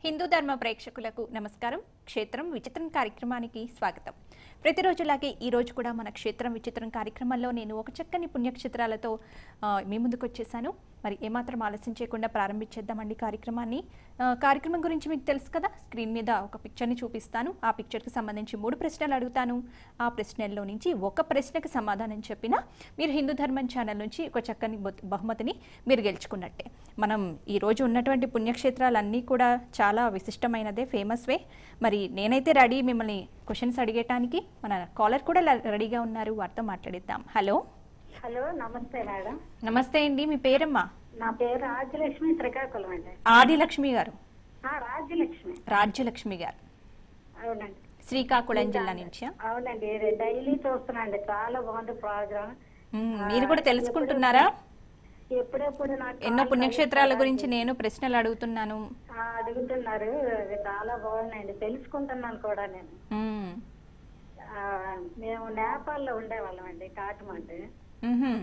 హిందూ ధర్మ ప్రేక్షకులకు నమస్కారం క్షేత్రం విచిత్రం కార్యక్రమానికి స్వాగతం ప్రతిరోజులాగే ఈ రోజు కూడా మన క్షేత్రం విచిత్రం కార్యక్రమంలో నేను ఒక చక్కని పుణ్యక్షేత్రాలతో ఆ, మీ ముందుకు వచ్చేసాను మరి ఏమాత్రం ఆలస్యం చేయకుండా ప్రారంభించేద్దామండి కార్యక్రమాన్ని ఆ, కార్యక్రమం గురించి మీకు తెలుసు కదా స్క్రీన్ మీద ఒక పిక్చర్ని చూపిస్తాను ఆ పిక్చర్కి సంబంధించి మూడు ప్రశ్నలు అడుగుతాను ఆ ప్రశ్నల్లో నుంచి ఒక ప్రశ్నకి సమాధానం చెప్పినా మీరు హిందూ ధర్మం ఛానల్ నుంచి ఒక చక్కని బొ- బహుమతిని మీరు గెలుచుకున్నట్టే మనం ఈ రోజు ఉన్నటువంటి పుణ్యక్షేత్రాలన్నీ కూడా చాలా విశిష్టమైనదే ఫేమస్ వే మరి నేనైతే రెడీ మిమ్మల్ని క్వశ్చన్స్ అడిగేటానికి మన కాలర్ కూడా ల- రెడీగా ఉన్నారు వారితో మాట్లాడిద్దాం హలో హలో నమస్తే మేడం నమస్తే అండి మీ పేరమ్మా నా పేరు రాజ్యలక్ష్మి శ్రీకాకుళం అండి ఆదిలక్ష్మి గారు ఆ, రాజ్యలక్ష్మి రాజ్యలక్ష్మి గారు అవునండి శ్రీకాకుళం జిల్లా నుంచి అవునండి ఇది డైలీ చూస్తున్నాండి చాలా బాగుంది ప్రోగ్రామ్ మీరు కూడా తెలుసుకుంటున్నారా ఎప్పుడెప్పుడు నాకు ఎన్నో కాల్ పుణ్యక్షేత్రాల కలుగుతుందా? గురించి నేను ప్రశ్నలు అడుగుతున్నాను ఆ, అడుగుతున్నారు అది చాలా బాగున్నాయండి తెలుసుకుంటున్నాను కూడా నేను మ్మ్. ఆ, మేము నేపాల్లో ఉండేవాళ్ళం అండి కాటమండి మ్మ్హ్మ్.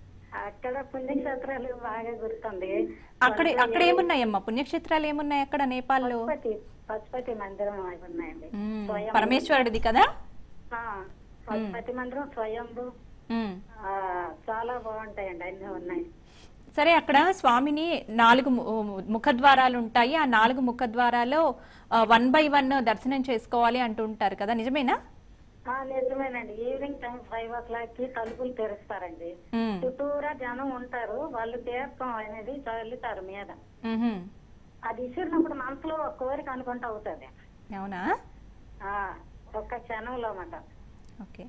అక్కడ పుణ్యక్షేత్రాలు బాగా గుర్తుంది అక్కడ అక్కడ ఏమున్నాయమ్మా పుణ్యక్షేత్రాలు ఏమున్నాయి అక్కడ నేపాల్లో పశుపతి పశుపతి మందిరం అవి ఉన్నాయండి మ్మ్. స్వయం పరమేశ్వరుడిది కదా ఆ, పశుపతి మందిరం స్వయంభూ మ్మ్. ఆ, చాలా బాగుంటాయండి అన్ని ఉన్నాయి సరే అక్కడ స్వామిని నాలుగు ము- ముఖద్వారాలు ఉంటాయి ఆ నాలుగు ముఖద్వారాలో వన్ బై వన్ దర్శనం చేసుకోవాలి అంటుంటారు కదా నిజమేనా ఆ, నిజమేనండి evening time five o'clock కి తలుపులు తెరుస్తారండి మ్మ్. చుట్టూరా జనం ఉంటారు వాళ్ళు తీర్థం అనేది చల్లుతారు మీద మ్మ్హ్మ్. అది ఇసిరినప్పుడు మనసులో ఒక కోరిక అనుకుంటూ అవుతుంది అవునా ఆ, ఒక్క క్షణంలో అన్నమాట ఓకే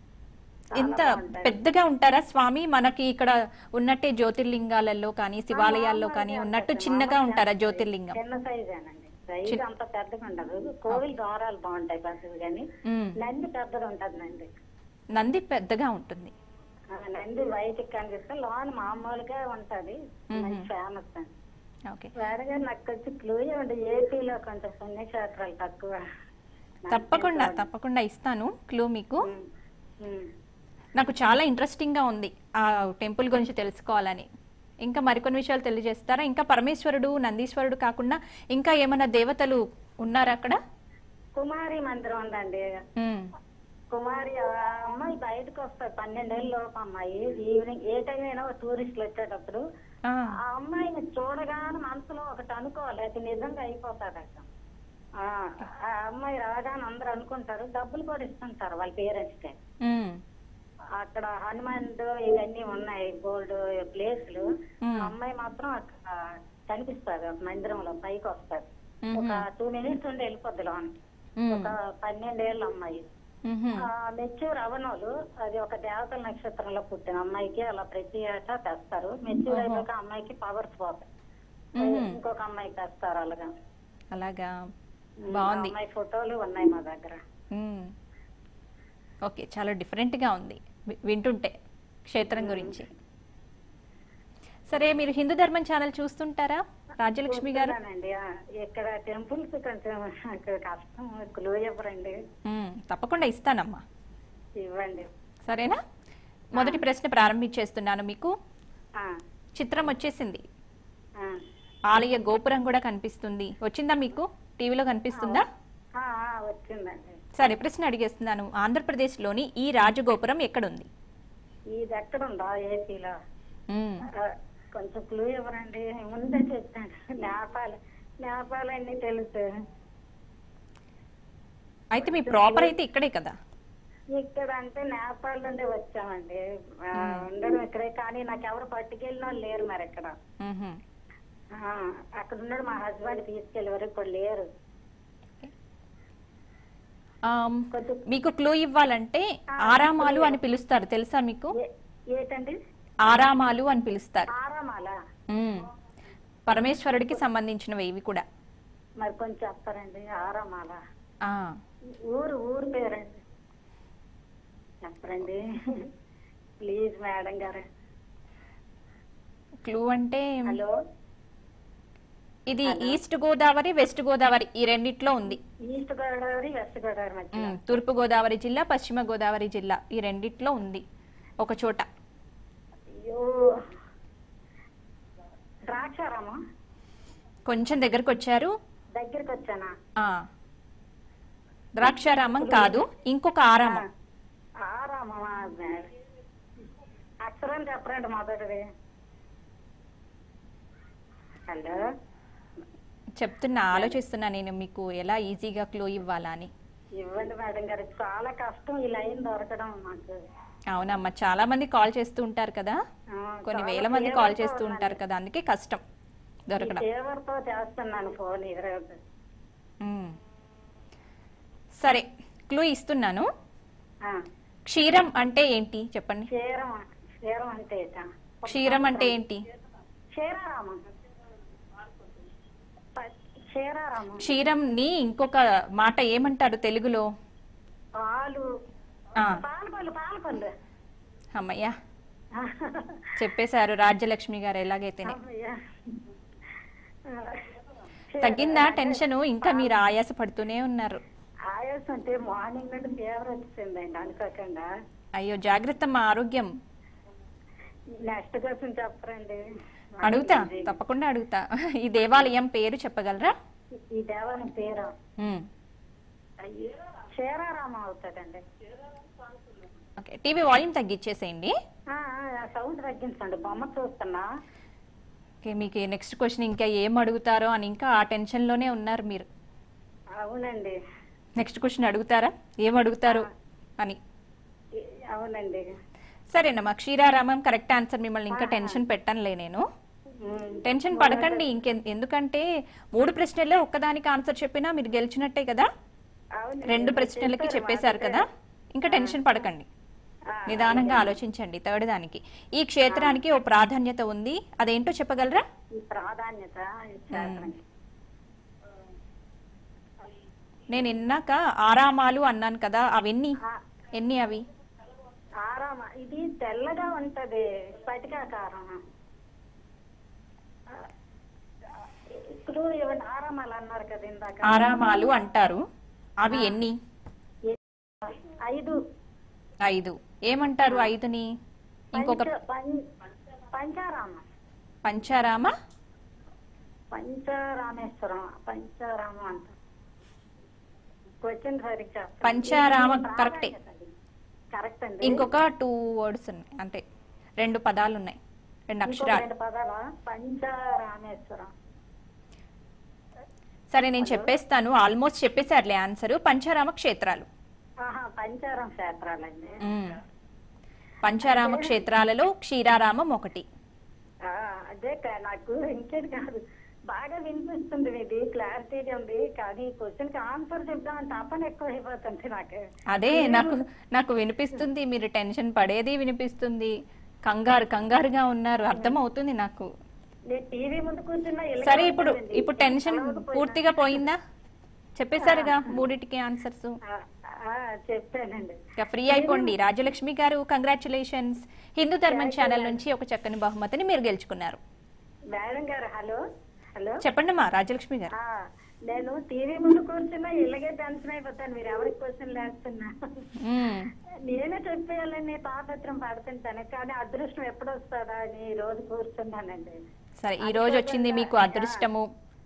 చాలా ఎంత బాగుంటాయి. పెద్దగా ఉంటారా స్వామి మనకి ఇక్కడ ఉన్నట్టే జ్యోతిర్లింగాలలో కానీ శివాలయాల్లో కానీ ఉన్నట్టు చిన్నగా ఉంటారా జ్యోతిర్లింగం చిన్న సైజేనండి సైజు అంత పెద్దగా ఉండదు కోవిల్ ద్వారాలు బాగుంటాయి పెద్దవి కానీ మ్మ్. నంది పెద్దగా ఉంటుంది నంది నంది పెద్దగా ఉంటుంది ఆ, నంది బయటికి కనిపిస్తే లోన మామూలుగా ఉంటది మంచి ఫేమస్ అండి ఓకే వేరేగా నాకు కొంచెం క్లూ ఇవ్వండి ఏపీలో కొంచెం పుణ్యక్షేత్రాలు తక్కువ తప్పకుండా తప్పకుండా ఇస్తాను క్లూ మీకు ఉమ్, ఉమ్. నాకు చాలా ఇంట్రెస్టింగ్గా ఉంది ఆ టెంపుల్ గురించి తెలుసుకోవాలని ఇంకా మరికొన్ని విషయాలు తెలియజేస్తారా ఇంకా పరమేశ్వరుడు నందీశ్వరుడు కాకుండా ఇంకా ఏమైనా దేవతలు ఉన్నారా అక్కడ కుమారి మందిరం ఉందండి మ్మ్. కుమారి ఆ అమ్మాయి బయటకు వస్తాయి పన్నెండేళ్ళ లోపు అమ్మాయి ఈవినింగ్ ఏ టైం అయినా టూరిస్టులు వచ్చేటప్పుడు ఆ, ఆ అమ్మాయిని చూడగానే మనసులో ఒకటి అనుకోవాలి అది నిజంగా అయిపోతాడట ఆ ఆ అమ్మాయి రాగానే అందరూ అనుకుంటారు డబ్బులు కూడా ఇస్తుంటారు వాళ్ళ పేరెంట్స్ కి మ్మ్. అక్కడ హనుమాన్ ఇవన్నీ ఉన్నాయి గోల్డ్ ప్లేస్లు మ్మ్. ఆ అమ్మాయి మాత్రం అక్కడ కనిపిస్తుంది ఒక మందిరంలో పైకి వస్తుంది మ్మ్. ఒక టూ మినిట్స్ ఉండి వెళ్ళిపోద్ది లోనికి మ్మ్. ఒక పన్నెండేళ్ళ అమ్మాయి మ్మ్. ఆ మెచ్యూర్ అవనోలు అది ఒక దేవతల నక్షత్రంలో పుట్టిన అమ్మాయికి అలా ప్రతి ఏటా తెస్తారు మెచ్యూర్ అయిపోయాక అమ్మాయికి పవర్స్ పోతాయి మ్మ్. ఇంకొక అమ్మాయికి తెస్తారు అలాగా అలాగా ఆ బాగుంది అమ్మాయి ఫోటోలు ఉన్నాయి మా దగ్గర మ్మ్. ఓకే చాలా డిఫరెంట్గా ఉంది వి- వింటుంటే క్షేత్రం గురించి సరే మీరు హిందూ ధర్మం ఛానల్ చూస్తుంటారా రాజ్యలక్ష్మి గారు చూస్తున్నానండి. ఆ, ఇక్కడ టెంపుల్స్ కొంచెం నాకు కష్టం క్లూ ఇవ్వరండి మ్మ్. తప్పకుండా ఇస్తానమ్మా ఇవ్వండి సరేనా మొదటి ప్రశ్న ప్రారంభించేస్తున్నాను మీకు ఆ, చిత్రం వచ్చేసింది ఆ. ఆలయ గోపురం కూడా కనిపిస్తుంది వచ్చిందా మీకు టీవీలో కనిపిస్తుందా ఆ, ఆ, వచ్చిందండి సరే ప్రశ్న అడిగేస్తున్నాను ఆంధ్రప్రదేశ్లోని ఈ రాజగోపురం ఎక్కడుంది ఇది ఎక్కడ ఉందా ఏపీలో మ్మ్. ఆ, కొంచెం క్లూ ఇవ్వరండి ముందే చెప్తాను నేపాల్ నేపాల్ అన్ని తెలుసు అయితే మీ ప్రాపర్ అయితే ఇక్కడే కదా ఇక్కడ అంటే నేపాల్ నుండి వచ్చామండి ఆ, ఉండడం ఇక్కడే కానీ నాకు ఎవరు పట్టుకెళ్ళిన వాళ్ళు లేరు మరి ఇక్కడ మ్మ్హ. ఆ, అక్కడ ఉన్నాడు మా హస్బెండ్ తీసుకెళ్ళేవారు ఇప్పుడు లేరు ఆమ్, కొంచెం మీకు క్లూ ఇవ్వాలంటే ఆరామాలు అని పిలుస్తారు తెలుసా మీకు ఏ- ఏంటండి ఆరామాలు అని పిలుస్తారు ఆరామాల మ్మ్. పరమేశ్వరుడికి సంబంధించినవి ఇవి కూడా మరి కొంచెం చెప్తారండి ఆరామాల ఆ, ఊరు ఊరు పేరండి చెప్పరండి ప్లీజ్ మేడం గారు క్లూ అంటే హలో ఇది ఈస్ట్ గోదావరి వెస్ట్ గోదావరి ఈ రెండిట్లో ఉంది ఈస్ట్ గోదావరి వెస్ట్ గోదావరి మధ్య మ్మ్. తూర్పు గోదావరి జిల్లా పశ్చిమ గోదావరి జిల్లా ఈ రెండిట్లో ఉంది ఒక చోట అయ్యో ద్రాక్షారామం కొంచెం దగ్గరకు వచ్చారు దగ్గరికి వచ్చానా ఆ. ద్రాక్షారామం కాదు ఇంకొక ఆరామం ఆరామమా అక్షరం చెప్పరండి మొదటిది హలో చెప్తున్నా ఆలోచిస్తున్నా నేను మీకు ఎలా ఈజీగా క్లూ ఇవ్వాలా అని ఇవ్వండి మేడం గారు చాలా కష్టం ఈ లైన్ దొరకడం మాకు అవునమ్మా చాలా మంది కాల్ చేస్తూ ఉంటారు కదా ఆ, కొన్ని చాలా వేల మంది ఫేవర్తో కాల్ చేస్తూ ఉన్నాను. ఉంటారు కదా అందుకే కష్టం దొరకడం ఈ ఫేవర్తో చేస్తున్నాను ఫోన్ ఈరోజు మ్మ్. సరే క్లూ ఇస్తున్నాను ఆ, క్షీరం అంటే ఏంటి చెప్పండి క్షీరం క్షీరం అంటే ఏటా? క్షీరం అంటే ఏంటి క్షీరారామం ప- క్షీరారామం క్షీరంని ఇంకొక మాట ఏమంటారు తెలుగులో పాలు ఆ, పాలపల్లు పాలపల్లు అమ్మయ్యా చెప్పేశారు రాజ్యలక్ష్మి గారు ఎలాగైతేనే అమ్మయ్య. తగ్గిందా టెన్షన్ ఇంకా మీరు ఆయాస పడుతూనే ఉన్నారు ఆయాసం అంటే మార్నింగ్ నుండి ఫీవర్ వచ్చిందండి అనుకోకుండా అయ్యో జాగ్రత్త మా ఆరోగ్యం నెక్స్ట్ క్వశ్చన్ చెప్పరండి అడుగుతా తప్పకుండా అడుగుతా ఈ దేవాలయం పేరు చెప్పగలరా ఈ దేవాలయం పేరు మ్మ్. క్షీరారామం అవుతుందండి ఓకే టీవీ వాల్యూమ్ తగ్గించేసేయండి ఆ, ఆ, సౌండ్ తగ్గించండి బొమ్మ చూస్తున్నా ఓకే మీకు నెక్స్ట్ క్వశ్చన్ ఇంకా ఏం అడుగుతారో అని ఇంకా ఆ టెన్షన్లోనే ఉన్నారు మీరు అవునండి నెక్స్ట్ క్వశ్చన్ అడుగుతారా ఏం అడుగుతారు అని ఈ- అవునండి సరేనమ్మా క్షీరారామం కరెక్ట్ ఆన్సర్ మిమ్మల్ని ఇంకా టెన్షన్ పెట్టనులే నేను ఉమ్. టెన్షన్ పడకండి ఇంకె ఎందుకంటే మూడు ప్రశ్నల్లో ఒక్కదానికి ఆన్సర్ చెప్పినా మీరు గెలిచినట్టే కదా అవునండి. రెండు ప్రశ్నలకి చెప్పారు చెప్పేశారు మాకు. కదా ఇంకా టెన్షన్ పడకండి ఆ, నిదానంగా ఆలోచించండి థర్డ్ దానికి ఈ క్షేత్రానికి ఓ ప్రాధాన్యత ఉంది అదేంటో చెప్పగలరా ఈ ప్రాధాన్యత ఈ క్షేత్రానికి. నేను ఇన్నాక ఆరామాలు అన్నాను కదా అవెన్ని ఆ, ఎన్ని అవి ఆరామ ఇది తెల్లగా ఉంటది స్ఫటికాకారం ఆ, ఇప్పుడు ఇవ్వండి ఆరామాలు అన్నారు కదా ఇందాక ఆరామాలు అంటారు అవి ఎన్ని ఐదు ఐదు ఏమంటారు ఐదుని ఇంకొక పంచ- పం- పంచారామం పంచారామ పంచరామేశ్వరం పంచారామం అంట క్వశ్చన్ సరిగ్గా చెప్పండి. పంచారామ ఇది కరెక్టే. ప్రాధాన్యత అది. కరెక్ట్ అండి ఇంకొక టూ వర్డ్స్ ఉన్నాయి అంటే రెండు పదాలు ఉన్నాయి రెండు ఇంకో అక్షరాలు రెండు పదాల పంచరామేశ్వరం సరే నేను చెప్పేస్తాను ఆల్మోస్ట్ చెప్పేశారులే ఆన్సర్ పంచారామ క్షేత్రాలు ఆహా పంచారం క్షేత్రాలండి మ్మ్. పంచారామ క్షేత్రాలలో క్షీరారామం ఒకటి ఆ, అదే కా- నాకు ఇంకేది కాదు బాగా వినిపిస్తుంది ఇది క్లారిటీగా ఉంది కానీ క్వశ్చన్ కి ఆన్సర్ చెప్దామంటే తపన ఎక్కువ అయిపోతుంది నాకు అదే నాకు నాకు వినిపిస్తుంది మీరు టెన్షన్ పడేది వినిపిస్తుంది కంగారు కంగారుగా ఉన్నారు అర్థమవుతుంది నాకు నేను టీవీ ముందు కూర్చున్నా ఇలాగే సరే ఇప్పుడు ఉంటుందండి. ఇప్పుడు టెన్షన్ కలవకపోయినా. పూర్తిగా పోయిందా చెప్పేశారుగా మూడిటికి ఆన్సర్స్ ఆ, ఆ, చెప్పానండి ఇక ఫ్రీ అయిపోండి రాజలక్ష్మి గారు కంగ్రాచులేషన్స్ హిందూ ధర్మం ఛానల్ నుంచి ఒక చక్కని బహుమతిని మీరు గెలుచుకున్నారు మేడం గారు హలో హలో చెప్పండి మా రాజలక్ష్మి గారు ఆ, నేను టీవీ ముందు కూర్చున్నా ఇలాగే టెన్షన్ అయిపోతాను మీరు ఎవరికి క్వశ్చన్ లేస్తున్నా మ్మ్. నేనే చెప్పేయాలని తాపత్రం పడుతుంటాను కానీ అదృష్టం ఎప్పుడు వస్తుందా అని ఈ రోజు కూర్చున్నానండి సరే ఈ రోజు వచ్చింది మీకు అదృష్టము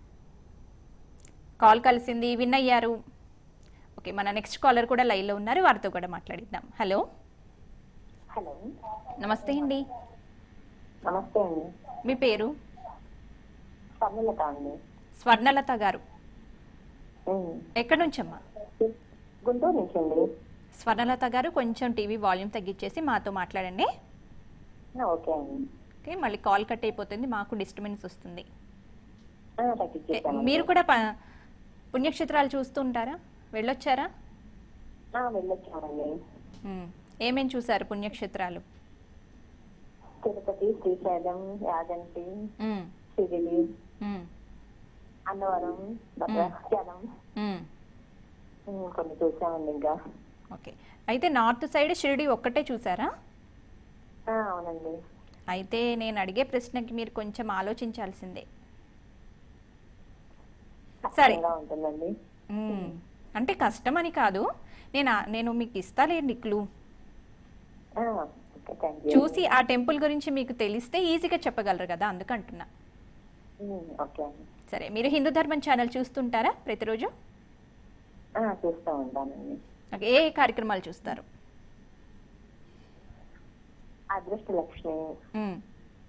కాల్ కలిసింది విన్ అయ్యారు ఓకే మన నెక్స్ట్ కాలర్ కూడా లైన్లో ఉన్నారు వారితో కూడా మాట్లాడిద్దాం హలో హలో నమస్తే అండి నమస్తే అండి మీ పేరు సమ్మిలత అండి స్వర్ణలత గారు ఎక్కడి నుంచమ్మా గుంటూరు నుంచి అండి స్వర్ణలత గారు కొంచెం టీవీ వాల్యూమ్ తగ్గించేసి మాతో మాట్లాడండి ఓకే అండి ఓకే మళ్ళీ కాల్ కట్ అయిపోతుంది మాకు డిస్టర్బెన్స్ వస్తుంది ఓకే, తగ్గించేసాను మీరు కూడా ప- పుణ్యక్షేత్రాలు చూస్తూ ఉంటారా వెళ్ళొచ్చారా వెళ్ళొచ్చామండి మ్మ్. ఏమేం చూసారు పుణ్యక్షేత్రాలు తిరుపతి శ్రీశైలం యాగంటి మ్మ్. శిరిడి మ్మ్. అన్నవరం భద్రాచలం మ్మ్. ఉమ్, కొన్ని చూసామండి ఇంకా ఓకే అయితే నార్త్ సైడ్ షిరిడి ఒక్కటే చూసారా ఆ, అవునండి అయితే నేను అడిగే ప్రశ్నకి మీరు కొంచెం ఆలోచించాల్సిందే సరే. కష్టంగా ఉంటుందండి మ్మ్. అంటే కష్టం అని కాదు నేను ఆ- నేను మీకు ఇస్తాలేండి క్లూ ఆ, ఓకే థ్యాంక్ యూ చూసి ఆ టెంపుల్ గురించి మీకు తెలిస్తే ఈజీగా చెప్పగలరు కదా అందుకంటున్నా ఉమ్, ఓకే అండి సరే మీరు హిందూ ధర్మం ఛానల్ చూస్తుంటారా ప్రతిరోజు ఆ, చూస్తూ ఉంటానండి ఓకే ఏ కార్యక్రమాలు చూస్తారు అదృష్ట లక్ష్మి మ్మ్.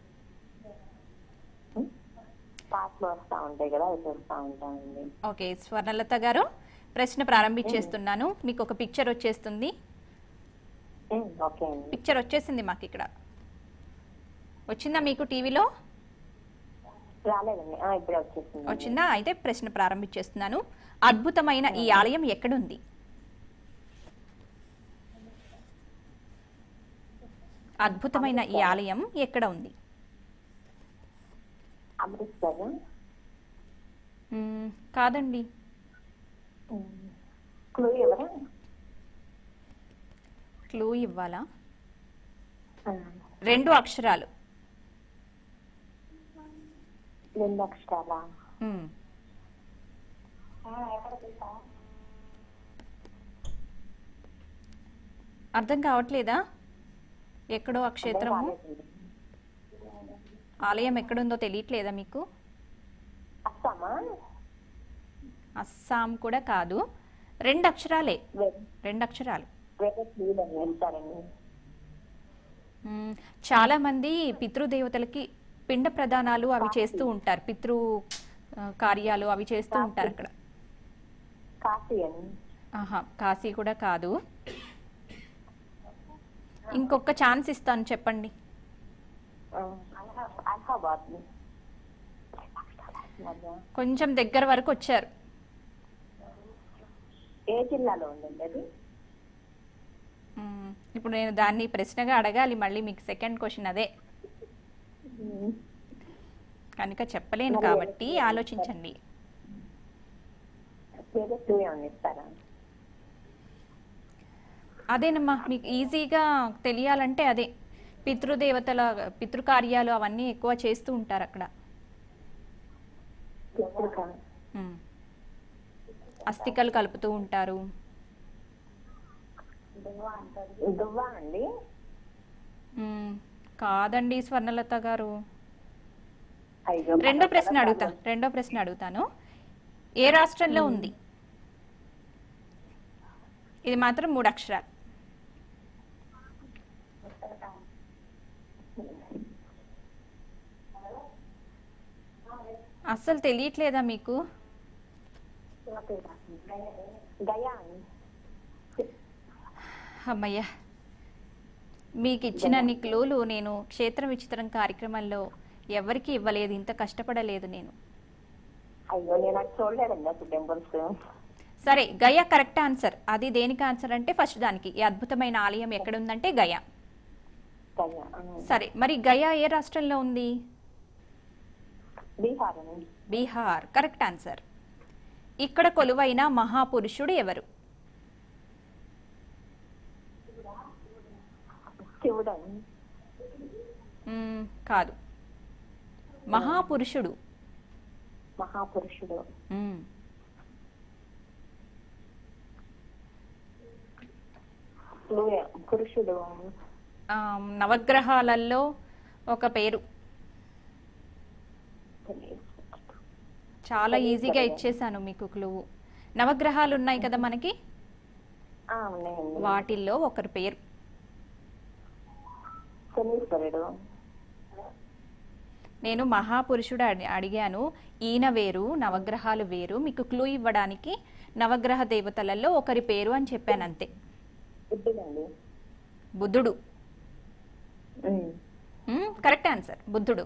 పాటలు వస్తూ ఉంటాయి కదా అవి చూస్తూ ఉంటానండి ఓకే స్వర్ణలత గారు ప్రశ్న ప్రారంభించేస్తున్నాను మీకు ఒక పిక్చర్ వచ్చేస్తుంది ఉమ్, ఓకే అండి పిక్చర్ వచ్చేసింది మాకు ఇక్కడ వచ్చిందా మీకు టీవీలో రాలేదండి ఆ, ఇప్పుడే వచ్చేసింది వచ్చిందా అయితే ప్రశ్న ప్రారంభించేస్తున్నాను అద్భుతమైన ఈ ఆలయం ఎక్కడుంది అద్భుతమైన ఈ ఆలయం ఎక్కడ ఉంది అమృత్సర్ మ్మ్, కాదండి క్లూ ఎవరా క్లూ ఇవ్వాలా ఆ, రెండు అక్షరాలు రెండు అక్షరాల మ్మ్. అర్థం కావట్లేదా ఎక్కడో ఆ క్షేత్రము ఆలయం ఎక్కడుందో తెలియట్లేదా మీకు అస్సామా అస్సాం కూడా కాదు రెండు అక్షరాలే వేరే రెండు అక్షరాలు వేరే క్లూ అని ఇస్తారండి మ్మ్. చాలా మంది పితృదేవతలకి పిండ ప్రదానాలు అవి చేస్తూ ఉంటారు పితృ ఆ, కార్యాలు అవి చేస్తూ ఉంటారు అక్కడ కాశీ అని ఆహా కాశీ కూడా కాదు ఇంకొక ఛాన్స్ ఇస్తాను చెప్పండి ఆ, అలహాబాద్ మధ్య కొంచెం దగ్గర వరకు వచ్చారు ఏ జిల్లాలో ఉందండి అది మ్మ్. ఇప్పుడు నేను దాన్ని ప్రశ్నగా అడగాలి మళ్ళీ మీకు సెకండ్ క్వశ్చన్ అదే కనుక చెప్పలేను కాబట్టి ఆలోచించండి వేరే క్లూ ఏమన్నా ఇస్తారా అదేనమ్మా మీకు ఈజీగా తెలియాలంటే అదే పితృదేవతల పితృకార్యాలు అవన్నీ ఎక్కువ చేస్తూ ఉంటారు అక్కడ ఎప్పుడు మ్మ్. అస్థికలు కలుపుతూ ఉంటారు దువ్వా అండి మ్మ్. కాదండి స్వర్ణలత గారు అయ్యో రెండో ప్రశ్న అడుగుతా రెండో ప్రశ్న అడుగుతాను ఏ రాష్ట్రంలో ఉంది ఇది మాత్రం మూడు అక్షరాలు అస్సలు తెలియట్లేదా మీకు గయా అండి అమ్మయ్య మీకు ఇచ్చిన క్లూలు నేను క్షేత్ర విచిత్రం కార్యక్రమంలో ఎవరికి ఇవ్వలేదు ఇంత కష్టపడలేదు నేను అయ్యో నేను అది చూడలేదండి అసలు టెంపుల్స్ సరే గయా కరెక్ట్ ఆన్సర్ అది దేనికి ఆన్సర్ అంటే ఫస్ట్ దానికి ఈ అద్భుతమైన ఆలయం ఎక్కడ ఉందంటే గయా గయా ఆ. సరే మరి గయా ఏ రాష్ట్రంలో ఉంది బీహార్ అండి బీహార్ కరెక్ట్ ఆన్సర్ ఇక్కడ కొలువైన మహాపురుషుడు ఎవరు శివుడు అండి మ్మ్, కాదు మహాపురుషుడు మహాపురుషుడు మ్మ్. లూయ పురుషుడు ఆ, నవగ్రహాలలో ఒక పేరు చాలా ఈజీగా ఇచ్చేసాను మీకు క్లువు నవగ్రహాలు ఉన్నాయి కదా మనకి ఆ, ఉన్నాయండి వాటిల్లో ఒకరి పేరు శనీశ్వరుడు నేను మహాపురుషుడు అడి- అడిగాను ఈయన వేరు నవగ్రహాలు వేరు మీకు క్లూ ఇవ్వడానికి నవగ్రహ దేవతలలో ఒకరి పేరు అని చెప్పాను అంతే బుద్ధుడండి బుద్ధుడు ఉమ్. మ్మ్, కరెక్ట్ ఆన్సర్ బుద్ధుడు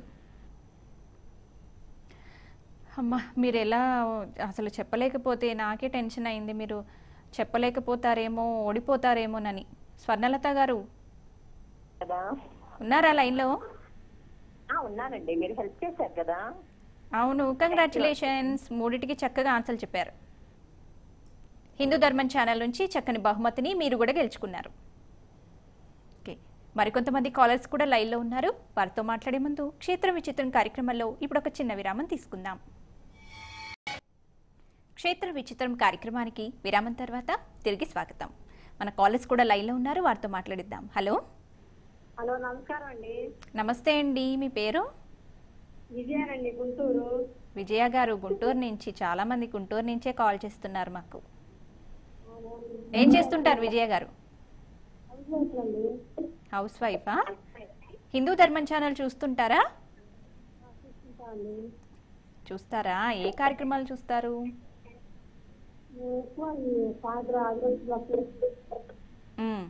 అమ్మా మీరు ఎలా అసలు చెప్పలేకపోతే నాకే టెన్షన్ అయింది మీరు చెప్పలేకపోతారేమో ఓడిపోతారేమోనని స్వర్ణలత గారు కదా ఉన్నారా లైన్లో ఆ, ఉన్నానండి మీరు హెల్ప్ చేశారు కదా అవును కంగ్రాచులేషన్స్ మూడిటికి చక్కగా ఆన్సర్లు చెప్పారు హిందూ ధర్మం ఛానల్ నుంచి చక్కని బహుమతిని మీరు కూడా గెలుచుకున్నారు ఓకే మరికొంతమంది కాలర్స్ కూడా లైన్లో ఉన్నారు వారితో మాట్లాడే ముందు క్షేత్రం విచిత్రం కార్యక్రమంలో ఇప్పుడు ఒక చిన్న విరామం తీసుకుందాం క్షేత్ర విచిత్రం కార్యక్రమానికి విరామం తర్వాత తిరిగి స్వాగతం మన కాలర్స్ కూడా లైన్లో ఉన్నారు వారితో మాట్లాడిద్దాం హలో హలో నమస్కారం అండి నమస్తే అండి మీ పేరు విజయానండి గుంటూరు విజయ గారు గుంటూరు నుంచి చాలా మంది గుంటూరు నుంచే కాల్ చేస్తున్నారు మాకు ఏం చేస్తుంటారు విజయ గారు అవుతుందండి హౌస్ వైఫా హిందూ ధర్మం ఛానల్ చూస్తుంటారా చూసుకుంటామండి చూస్తారా ఏ కార్యక్రమాలు చూస్తారు మేము ఎక్కువ ఈ సాయంత్రం అగ్రస్తులకు మ్మ్.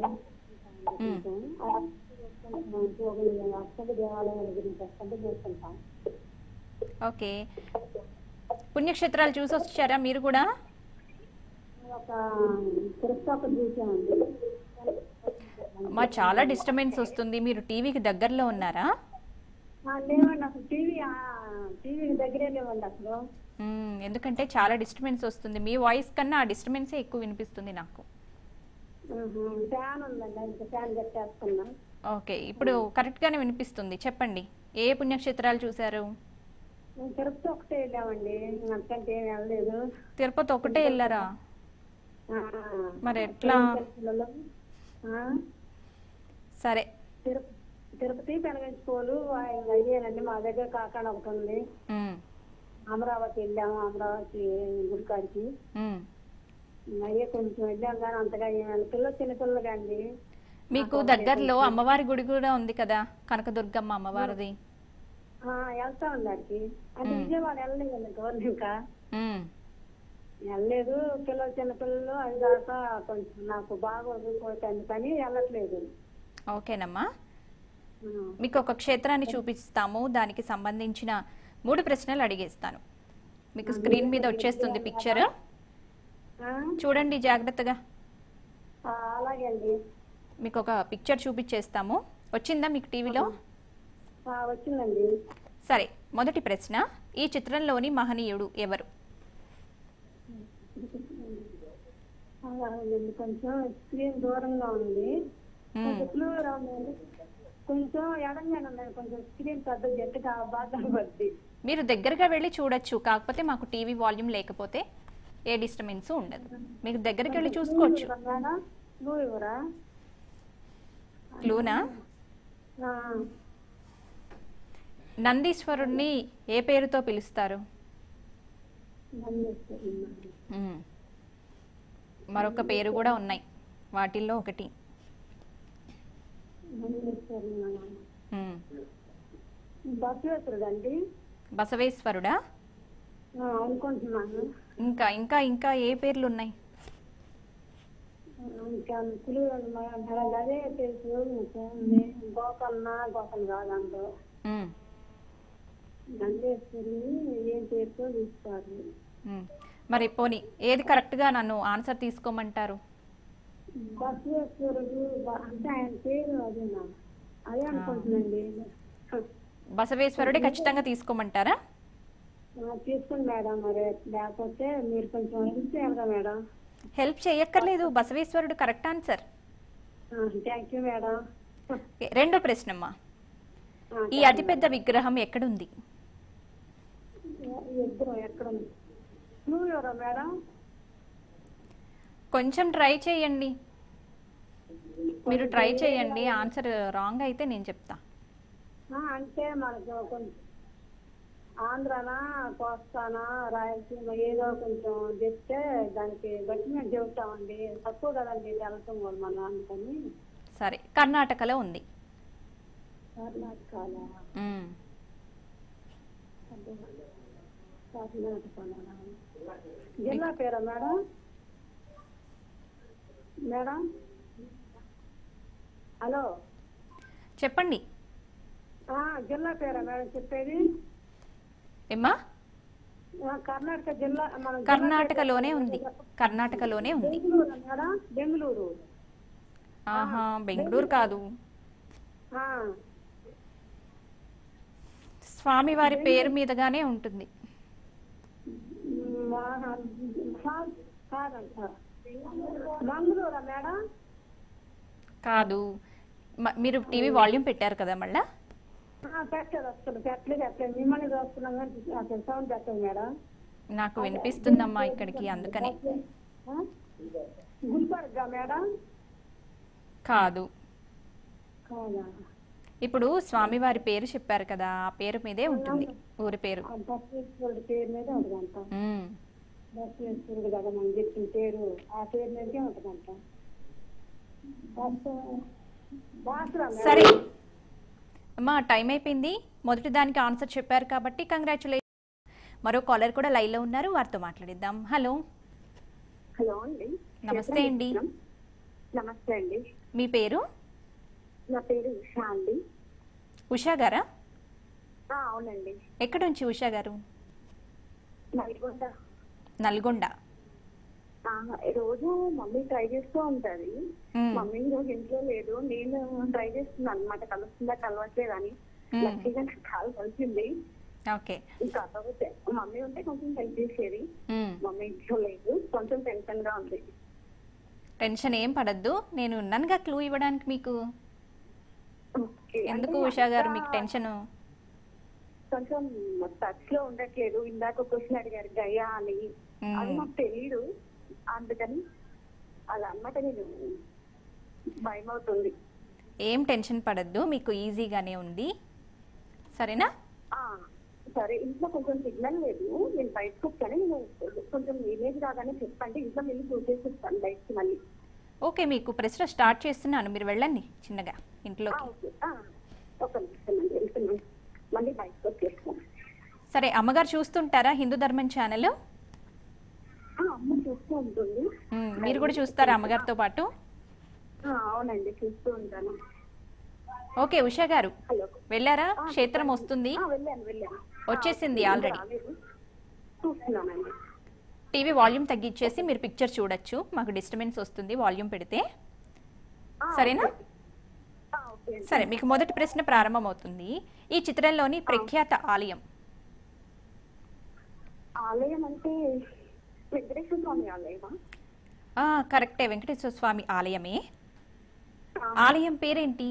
అక్షర దేవాలయాల గురించి వస్తుంటే చూసుకుంటాం ఓకే పుణ్యక్షేత్రాలు చూసి వచ్చారా మీరు కూడా ఒక తిరుపతి చూసామండి మా చాలా డిస్టర్బెన్స్ వస్తుంది మీరు టీవీకి దగ్గరలో ఉన్నారా ఆ, లేవండి అసలు టీవీ టీవీకి దగ్గరే లేవండి అసలు మ్మ్. ఎందుకంటే చాలా డిస్టర్బెన్స్ వస్తుంది మీ వాయిస్ కన్నా ఆ డిస్టర్బెన్సే ఎక్కువ వినిపిస్తుంది నాకు ఆహా, ఫ్యాన్ ఉందండి ఇంకా ఫ్యాన్ కట్టేసుకున్నాం ఓకే ఇప్పుడు కరెక్ట్గానే వినిపిస్తుంది చెప్పండి ఏ పుణ్యక్షేత్రాలు చూశారు మేము తిరుపతి ఒకటే వెళ్ళామండి అంతకంటే ఏం వెళ్ళలేదు తిరుపతి ఒకటే వెళ్ళారా ఆ, మరి ఎట్లా తిరుపతిలో, ఆ, సరే తిరుపతి తిరుపతి పెనగంచిపోలు అయ్యానండి మా దగ్గర కాకాడ ఒకటి ఉంది మ్మ్. అమరావతి వెళ్ళాము అమరావతి గుడికాడికి మ్మ్. అయ్యే కొంచెం వెళ్ళాం కానీ అంతగా ఏం వెళ్ళ- పిల్లలు చిన్నపిల్లలు అండి మీకు దగ్గరలో అమ్మవారి గుడి కూడా ఉంది కదా కనకదుర్గమ్మ అమ్మవారిది ఆ, వెళ్తా ఉంది అడికి అంటే విజయవాడ వెళ్ళలేదండి గవర్నమెంట్ ఇంకా మ్మ్. వెళ్ళలేదు పిల్లలు చిన్నపిల్లలు అది దాకా కొంచెం నాకు బాగా వదిలిపోతుంది కానీ వెళ్ళట్లేదు ఓకేనమ్మా ఆ, మీకు ఒక క్షేత్రాన్ని చూపిస్తాము దానికి సంబంధించిన మూడు ప్రశ్నలు అడిగేస్తాను మీకు స్క్రీన్ మీద వచ్చేస్తుంది పిక్చర్ ఆ, చూడండి జాగ్రత్తగా ఆ, అలాగే అండి మీకు ఒక పిక్చర్ చూపించేస్తాము వచ్చిందా మీకు టీవీలో ఆ, వచ్చిందండి సరే మొదటి ప్రశ్న ఈ చిత్రంలోని మహనీయుడు ఎవరు అలాగే కొంచెం స్క్రీన్ దూరంగా ఉంది మ్మ్. కొంచెం క్లియర్ ఉంది కొంచెం ఎడంగానే ఉందండి కొంచెం స్క్రీన్ పెద్ద గట్టిగా బాగా పడుతుంది మీరు దగ్గరగా వెళ్ళి చూడొచ్చు కాకపోతే మాకు టీవీ వాల్యూమ్ లేకపోతే ఏ డిస్టర్బెన్స్ ఉండదు మీకు దగ్గరికి వెళ్ళి చూసుకోవచ్చు మేడం నువ్వు ఇవ్వరా క్లూనా ఆ, నందీశ్వరుణ్ణి ఏ పేరుతో పిలుస్తారు నందీశ్వరి. మ్మ్. మరొక పేరు కూడా ఉన్నాయి వాటిల్లో ఒకటి నందీశ్వరి మేడం. మ్మ్. బసవేశ్వరుడు అండి బసవేశ్వరుడా ఆ, అనుకుంటున్నాను ఇంకా ఇంకా ఇంకా ఏ పేర్లు ఉన్నాయి ఆ, ఇంకా క్లియర్ మేడం అదే తెలుసు ఇంకేముంది? గోకన్న గోకల్ కాదంటూ మ్మ్. నందేశ్వరి ఏం పేరుతో తీస్తారు మ్మ్. మరి పోనీ ఏది కరెక్ట్గా నన్ను ఆన్సర్ తీసుకోమంటారు బసవేశ్వరుడు బ- అంటే ఆయన పేరు అదేనా అదే అనుకుంటున్నాండి బసవేశ్వరుడే ఖచ్చితంగా తీసుకోమంటారా ఆ, తీసుకోండి మేడం మరి లేకపోతే మీరు కొంచెం హెల్ప్ చేయాలిగా మేడం హెల్ప్ చేయక్కర్లేదు బసవేశ్వరుడు correct answer thank you madam okay, రెండో ప్రశ్నమ్మా ఆ, ఈ అతిపెద్ద విగ్రహం ఎక్కడుంది ఇద్దరు ఎక్కడ ఉంది నువ్వు ఎవరా మేడం కొంచెం ట్రై చేయండి మీరు ట్రై చేయండి ఆన్సర్ రాంగ్ అయితే నేను చెప్తా ఆ, అంటే మనకు కొంచెం ఆంధ్రానా కోస్తానా రాయలసీమ ఏదో కొంచెం చెప్తే దానికి బట్టి మేము చెబుతామండి తక్కువ కదండి వెళ్తాం కూడా మనం అందుకని సరే కర్ణాటకలో ఉంది కర్ణాటకలో మ్మ్. కర్ణాటకలో జిల్లా పేరా మేడం మేడం హలో చెప్పండి ఆ, జిల్లా పేరా మేడం చెప్పేది ఏమ్మా ఆ, కర్ణాటక జిల్లా మన జిల్లా కర్ణాటకలోనే ఉంది కర్ణాటకలోనే ఉంది బెంగళూరు మేడం బెంగళూరు ఆహా బెంగళూరు కాదు ఆ, స్వామివారి పేరు మీదగానే ఉంటుంది మహా- కాదు- కాదంట మంగళూరా మేడం కాదు మ- మీరు టీవీ వాల్యూమ్ పెట్టారు కదా మళ్ళా ఆ, పెట్టలేదు అసలు పెట్టలేదు పెట్టలేదు మిమ్మల్ని చూస్తున్నాం కానీ అసలు సౌండ్ పెట్టదు మేడం నాకు వినిపిస్తుందమ్మా ఇక్కడికి అందుకని ఆ? గుల్బర్గా మేడం కాదు కాదా ఇప్పుడు స్వామివారి పేరు చెప్పారు కదా ఆ పేరు మీదే ఉంటుంది ఊరి పేరు ఆ బసవేశ్వరుడి పేరు మీదే ఉంటుందంట మ్మ్. బసవేశ్వరుడు కదా మనం చెప్పిన పేరు ఆ పేరు మీదే ఉంటుందంట బస- బాసురా మేడం. సరే అమ్మా టైం అయిపోయింది మొదటి దానికి ఆన్సర్ చెప్పారు కాబట్టి కంగ్రాచులేషన్ మరో కాలర్ కూడా లైన్లో ఉన్నారు వారితో మాట్లాడిద్దాం హలో హలో అండి నమస్తే అండి నమస్తే అండి మీ పేరు నా పేరు ఉషా అండి ఉషా గారా ఆ, అవునండి ఎక్కడి నుంచి ఉషా గారు నల్గొండ నల్గొండ ఆ, రోజు మమ్మీ ట్రై చేస్తూ ఉంటది మ్మ్. మమ్మీ ఈ రోజు ఇంట్లో లేదు నేను ట్రై చేస్తున్నాను అనమాట కలుస్తుందా కలవట్లేదు అని మ్మ్. లక్కీగా నాకు కాల్ కలిసింది ఓకే కాకపోతే మమ్మీ ఉంటే కొంచెం హెల్ప్ చేసేది మ్మ్. మమ్మీ ఇంట్లో లేదు కొంచెం టెన్షన్ గా ఉంది టెన్షన్ ఏం పడద్దు నేను ఉన్నానుగా క్లూ ఇవ్వడానికి మీకు ఓకే. ఎందుకు అంటే ఉషా గారు అంతా మీకు టెన్షన్ కొంచెం టచ్ లో ఉండట్లేదు ఇందాక క్వశ్చన్ అడిగారు గయా అని మ్మ్. అది నాకు తెలియదు అందుకని అలా అన్నమాట నేను భయం అవుతుంది ఏం టెన్షన్ పడద్దు మీకు ఈజీగానే ఉంది సరేనా ఆ, సరే ఇంట్లో కొంచెం సిగ్నల్ లేదు నేను బయటకు వచ్చాను నేను కొంచెం ఇమేజ్ రాగానే చెప్పండి ఇంట్లో వెళ్ళి చూసేసి వస్తాను బయటకు మళ్ళీ ఓకే మీకు ప్రశ్న స్టార్ట్ చేస్తున్నాను మీరు వెళ్ళండి చిన్నగా ఆ, ఇంట్లోకి ఓకే ఆ, ఒక నిమిషం అండి వెళ్తున్నాను మళ్ళీ బయటకు వచ్చేస్తాను సరే అమ్మగారు చూస్తుంటారా హిందూ ధర్మం ఛానల్ ఆ, అమ్మ చూస్తూ ఉంటుంది మీరు కూడా చూస్తారా అమ్మగారితో పాటు ఆ, అవునండి చూస్తూ ఉంటాను ఓకే ఉషా గారు హలో వెళ్ళారా క్షేత్రం వస్తుంది ఆ, వెళ్ళాను వెళ్ళాను వచ్చేసింది ఆ, ఆల్రెడీ రాలేదు. చూస్తున్నానండి టీవీ వాల్యూమ్ తగ్గించేసి మీరు పిక్చర్ చూడొచ్చు మాకు డిస్టర్బెన్స్ వస్తుంది వాల్యూమ్ పెడితే ఆ, సరేనా ఓకే. ఆ, ఓకే అండి. సరే మీకు మొదటి ప్రశ్న ప్రారంభమవుతుంది ఈ చిత్రంలోని ప్రఖ్యాత ఆలయం ఆలయం అంటే వెంకటేశ్వర స్వామి ఆలయమా ఆ, కరెక్టే వెంకటేశ్వర స్వామి ఆలయమే ఆ, ఆలయం పేరేంటి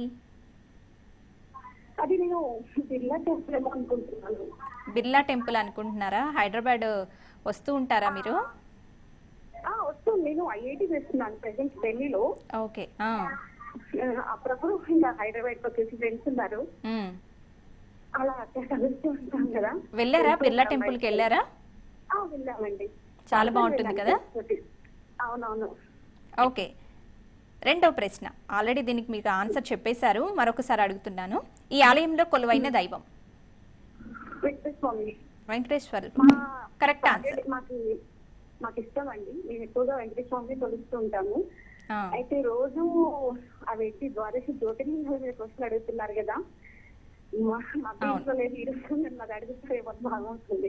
అది నేను బిర్లా టెంపుల్ అనుకుంటున్నాను బిర్లా టెంపుల్ అనుకుంటున్నారా హైదరాబాద్ వస్తూ ఉంటారా మీరు ఆ, వస్తుంది నేను ఐఐటి చేస్తున్నాను ప్రెసెంట్ ఢిల్లీలో ఓకే ఆ, ఆ, అప్పుడప్పుడు ఇంకా హైదరాబాద్ వచ్చేసి ఫ్రెండ్స్ ఉన్నారు ఉమ్. అలా అక్కడ కలుస్తూ ఉంటాం కదా వెళ్ళారా బిర్లా టెంపుల్కి వెళ్ళారా ఆ, వెళ్ళామండి చాలా బాగుంటుంది కదా? అవునవును ఓకే రెండవ ప్రశ్న ఆల్రెడీ దీనికి మీకు ఆన్సర్ చెప్పేశారు మరొకసారి అడుగుతున్నాను ఈ ఆలయంలో కొలువైన దైవం వెంకటేశ్వర స్వామి వెంకటేశ్వర్ మా కరెక్ట్ ఆన్సర్ మాకు మాకు ఇష్టం అండి మేము ఎక్కువగా వెంకటేశ్వర స్వామిని కొలుస్తూ ఉంటాము ఆ, అయితే రోజు ఆ వ్యక్తి ద్వాదశి జ్యోతిర్లింగాల మీద క్వశ్చన్ అడుగుతున్నారు కదా మా మా దీంట్లో లేదు ఈ రోజు నన్ను అది అడిగితే ఏమన్నా బాగుంటుంది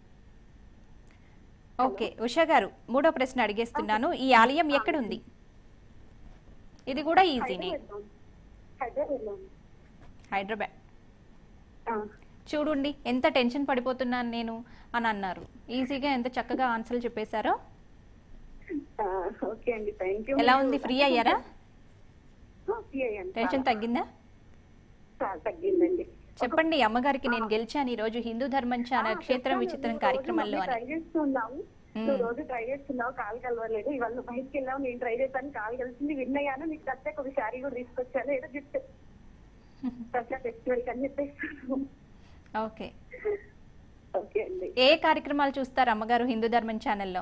ఓకే ఉషా గారు మూడో ప్రశ్న అడిగేస్తున్నాను ఈ ఆలయం ఎక్కడుంది ఇది కూడా ఈజీనే హైదరాబాద్ హైదరాబాద్ చూడండి ఎంత టెన్షన్ పడిపోతున్నాను నేను అని అన్నారు ఈజీగా ఎంత చక్కగా ఆన్సర్లు చెప్పేశారో ఓకే అండి థ్యాంక్ యూ ఎలా ఉంది ఫ్రీ అయ్యారా ఫ్రీ అయ్యాను టెన్షన్ తగ్గిందా చాలా తగ్గిందండి చెప్పండి అమ్మగారికి నేను గెలిచాను ఈ రోజు హిందూ ధర్మం ఛానల్ క్షేత్రం విచిత్రం కార్యక్రమంలో అని ట్రై చేస్తున్నాము మ్మ్. నువ్వు రోజు ట్రై చేస్తున్నావు కాలు కలవలేదు ఇవాళ నువ్వు బయటకు వెళ్ళావు నేను ట్రై చేశాను కాలు కలిసింది విన్ అయ్యాను నీకు ప్రత్యేక ఒక శారీ కూడా తీసుకొచ్చాను ఏదో గిఫ్ట్ ప్రత్యేక ఫెస్టివల్ అని చెప్పేస్తాను ఓకే ఓకే అండి ఏ కార్యక్రమాలు చూస్తారు అమ్మగారు హిందూ ధర్మం ఛానల్లో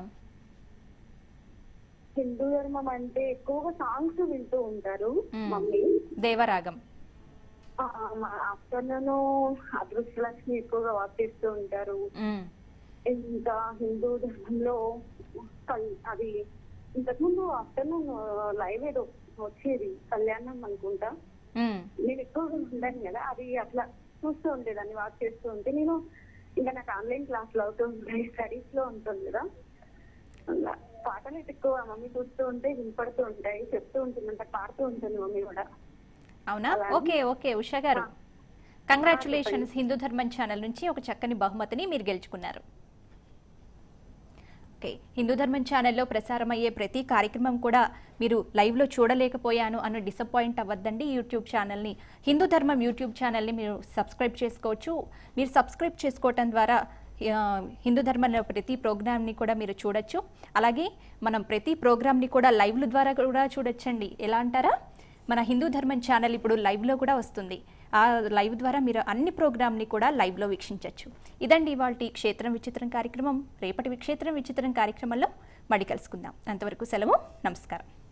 హిందూ ధర్మం అంటే ఎక్కువగా సాంగ్స్ వింటూ ఉంటారు మ్మ్. మమ్మీ దేవరాగం ఆఫ్టర్నూన్ అదృష్టలక్ష్మి ఎక్కువగా వాక్ చేస్తూ ఉంటారు మ్మ్. ఇంకా హిందూ ధర్మంలో కల్- అది ఇంతకుముందు ఆఫ్టర్నూన్ లైవ్ ఏదో వచ్చేది కళ్యాణం అనుకుంటా మ్మ్. నేను ఎక్కువగా ఉండాను కదా అది అట్లా చూస్తూ ఉండేదాన్ని వాక్ చేస్తూ ఉంటే నేను ఇంకా నాకు ఆన్లైన్ క్లాసులు అవుతూ ఉంటాయి స్టడీస్ లో ఉంటుంది కదా అలా పాటలు అయితే ఎక్కువ మమ్మీ చూస్తూ ఉంటే వినపడుతూ ఉంటాయి చెప్తూ ఉంటుంది అంటే పాడుతూ ఉంటుంది మమ్మీ కూడా అవునా అలా. ఓకే ఓకే ఉషా గారు కంగ్రాచులేషన్స్ హిందూ ధర్మం ఛానల్ నుంచి ఒక చక్కని బహుమతిని మీరు గెలుచుకున్నారు ఓకే హిందూ ధర్మం ఛానల్లో ప్రసారం అయ్యే ప్రతి కార్యక్రమం కూడా మీరు లైవ్లో చూడలేకపోయాను అన్న డిసప్పాయింట్ అవ్వద్దండి యూట్యూబ్ ఛానల్ని హిందూ ధర్మం యూట్యూబ్ ఛానల్ని మీరు సబ్స్క్రైబ్ చేసుకోవచ్చు మీరు సబ్స్క్రైబ్ చేసుకోవటం ద్వారా ఆ, హిందూ ధర్మంలో ప్రతి ప్రోగ్రామ్ని కూడా మీరు చూడొచ్చు అలాగే మనం ప్రతి ప్రోగ్రామ్ని కూడా లైవ్ల ద్వారా కూడా చూడొచ్చండి ఎలా అంటారా మన హిందూ ధర్మం ఛానల్ ఇప్పుడు లైవ్లో కూడా వస్తుంది ఆ లైవ్ ద్వారా మీరు అన్ని ప్రోగ్రామ్ని కూడా లైవ్లో వీక్షించవచ్చు ఇదండి ఇవాళ క్షేత్రం విచిత్రం కార్యక్రమం రేపటి క్షేత్రం విచిత్రం కార్యక్రమంలో మళ్ళీ కలుసుకుందాం అంతవరకు సెలవు నమస్కారం